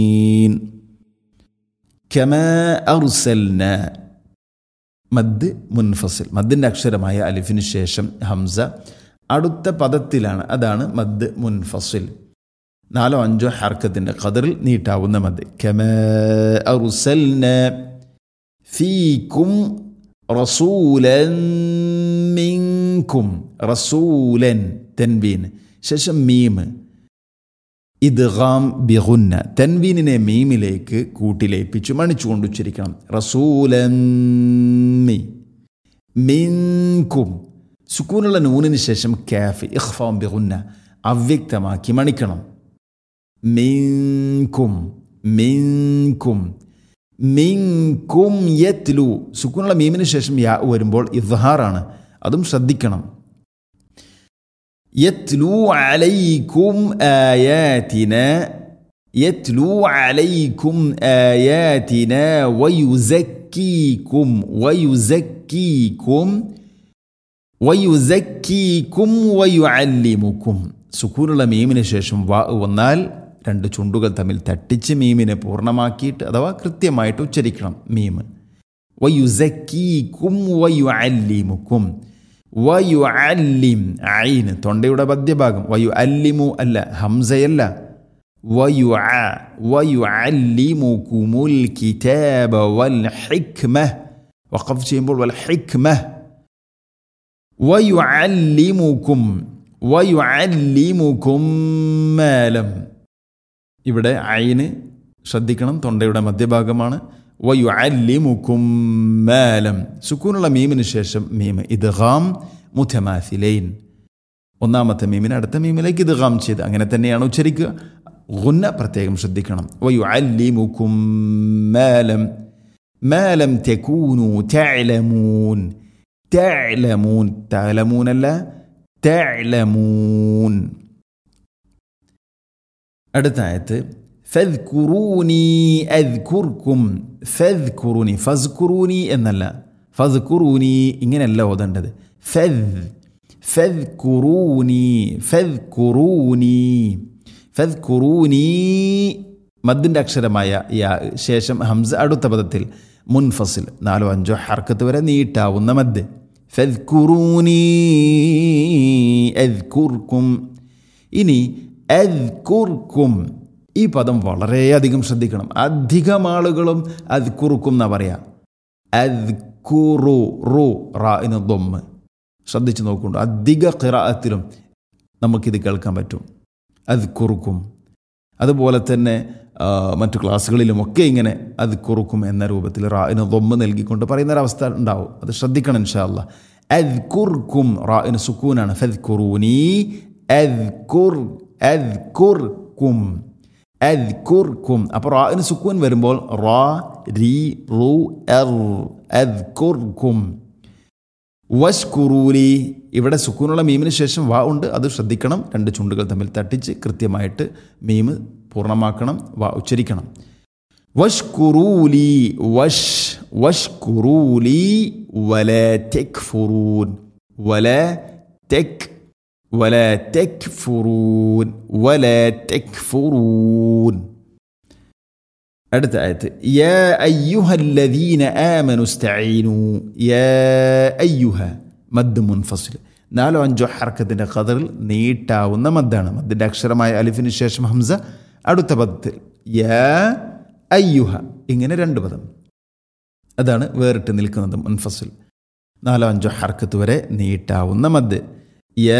كما أرسلنا മദ് മുൻഫസിൽ മദ്ദിൻ്റെ അക്ഷരമായ അലിഫിന് ശേഷം ഹംസ അടുത്ത പദത്തിലാണ് അതാണ് മദ് മുൻഫസിൽ നാലോ അഞ്ചോ ഹർക്കത്തിൻ്റെ ഖദറിൽ നീട്ടാവുന്ന മദ് കമ അറുസൽന ഫീക്കും റസൂലൻ മിൻകും റസൂലൻ തെൻവീൻ ശേഷം മീം ഇദ്ഗാം ബിഗുന്ന തൻവീനിനെ മീമിലേക്ക് കൂട്ടിലേപ്പിച്ചു മണിച്ചുകൊണ്ട് ഉച്ചരിക്കണം റസൂലമ്മി മിൻകും സുക്കൂനുള്ള നൂനിന് ശേഷം കാഫ് ഇഖ്ഫാം ബിഗുന്ന അവ്യക്തമാക്കി മണിക്കണം മിൻകും മിൻകും മിൻകും യത്ലു സുക്കൂനുള്ള മീമിന് ശേഷം യാ വരുമ്പോൾ ഇദ്ഹാറാണ് അതും ശ്രദ്ധിക്കണം يتلو عليكم آياتنا يتلو عليكم آياتنا ويزكيكم ويزكيكم ويزكيكم ويعلمكم സുക്കൂനുള്ള മീമിന് ശേഷം വാ വന്നാൽ രണ്ട് ചുണ്ടുകൾ തമ്മിൽ തട്ടിച്ച് മീമിനെ പൂർണ്ണമാക്കിയിട്ട് അഥവാ കൃത്യമായിട്ട് ഉച്ചരിക്കണം മീം വയുസക്കീക്കും വയുഅല്ലിമുക്കും വയു അല്ലിം ഐന് തൊണ്ടയുടെ മധ്യഭാഗം വയു അല്ലിമു അല്ല ഹംസയല്ല വയു വയു അല്ലിമുക്കുമുൽ കിതാബ വൽ ഹിക്മ വഖഫ് ചെയ്യുമ്പോൾ വൽ ഹിക്മ വയു അല്ലിമുക്കും വയു അല്ലിമുക്കും മേലം ഇവിടെ ഐന് ശ്രദ്ധിക്കണം തൊണ്ടയുടെ മധ്യഭാഗമാണ് വയു അല്ലിമുക്കും മേലം സുക്കൂനുള്ള മീമിന് ശേഷം മീം ഇദ്ഗാം മുഥമാസിലൈൻ ഒന്നാമത്തെ മീമിന് അടുത്ത മീമിലേക്ക് ഇദ്ഗാം ചെയ്ത് അങ്ങനെ തന്നെയാണ് ഉച്ചരിക്കുക ഗുന്ന പ്രത്യേകം ശ്രദ്ധിക്കണം വയു അല്ലിമുക്കും മേലം മേലം തെക്കൂനു തഅലമൂൻ തഅലമൂൻ തഅലമൂനല്ല തഅലമൂൻ അടുത്ത ആയത്ത് ഫദ്കുറൂനി അദ്കുർക്കും ഫദ്കുറൂനി ഫസ്കുറൂനി എന്നല്ല ഫദ്കുറൂനി ഇങ്ങനെയല്ല ഓതേണ്ടത് ഫദ് ഫദ്കുറൂനി ഫദ്കുറൂനി ഫദ്കുറൂനി മദ്ദിൻ്റെ അക്ഷരമായ യാ ശേഷം ഹംസ അടുത്ത പദത്തിൽ മുൻഫസിൽ നാലോ അഞ്ചോ ഹർക്കത്ത് വരെ നീട്ടാവുന്ന മദ് ഫദ്കുറൂനി അദ്കുർക്കും ഇനി അദ്കുർക്കും ഈ പദം വളരെയധികം ശ്രദ്ധിക്കണം അധികം ആളുകളും അത് കുറുക്കും എന്നാ പറയാ അത് കുറു റു റാഇന് ദൊമ്മ് ശ്രദ്ധിച്ചു നോക്കുന്നുണ്ട് അധിക ഖിറാഅത്തിലും നമുക്കിത് കേൾക്കാൻ പറ്റും അത് കുറുക്കും അതുപോലെ തന്നെ മറ്റു ക്ലാസ്സുകളിലുമൊക്കെ ഇങ്ങനെ അത് കുറുക്കും എന്ന രൂപത്തിൽ റാഇന് ദൊമ്മ് നൽകിക്കൊണ്ട് പറയുന്നൊരവസ്ഥ ഉണ്ടാവും അത് ശ്രദ്ധിക്കണം ഇൻഷാല്ല അത് കുർക്കും റാഇന് സുക്കൂനാണ് ഫദ് കുറൂനി അത് കുർ അത് കുർക്കും അദ്കുർക്കും അപ്പോൾ റാഇന് സുക്കൂൻ വരുമ്പോൾ റാ രി റു എർ അദ്കുർക്കും വഷ്കുറൂലി ഇവിടെ സുക്കൂനുള്ള മീമിന് ശേഷം വാ ഉണ്ട് അത് ശ്രദ്ധിക്കണം രണ്ട് ചുണ്ടുകൾ തമ്മിൽ തട്ടിച്ച് കൃത്യമായിട്ട് മീമ് പൂർണ്ണമാക്കണം വാ ഉച്ചരിക്കണം വഷ്കുറൂലി വഷ് വഷ്കുറൂലി വല തെക് ഫുറൂൻ വല തെക് ولا تكفرون ولا تكفرون അടുത്ത ആയത്ത് യാ അയ്യുഹല്ലദീന ആമനു സ്തഈനു യാ അയ്യുഹ മദ് മുൻഫസിൽ നാലോ അഞ്ചോ ഹർക്കത്തിൻ്റെ ഖദറിൽ നീട്ടാവുന്ന മദ്ദാണ് മദ്ദിൻ്റെ അക്ഷരമായ അലിഫിന് ശേഷം ഹംസ അടുത്ത പദത്തിൽ യാ അയ്യുഹ ഇങ്ങനെ രണ്ട് പദം അതാണ് വേറിട്ട് നിൽക്കുന്നത് മുൻഫസിൽ നാലോ അഞ്ചോ ഹർക്കത്ത് വരെ നീട്ടാവുന്ന മദ്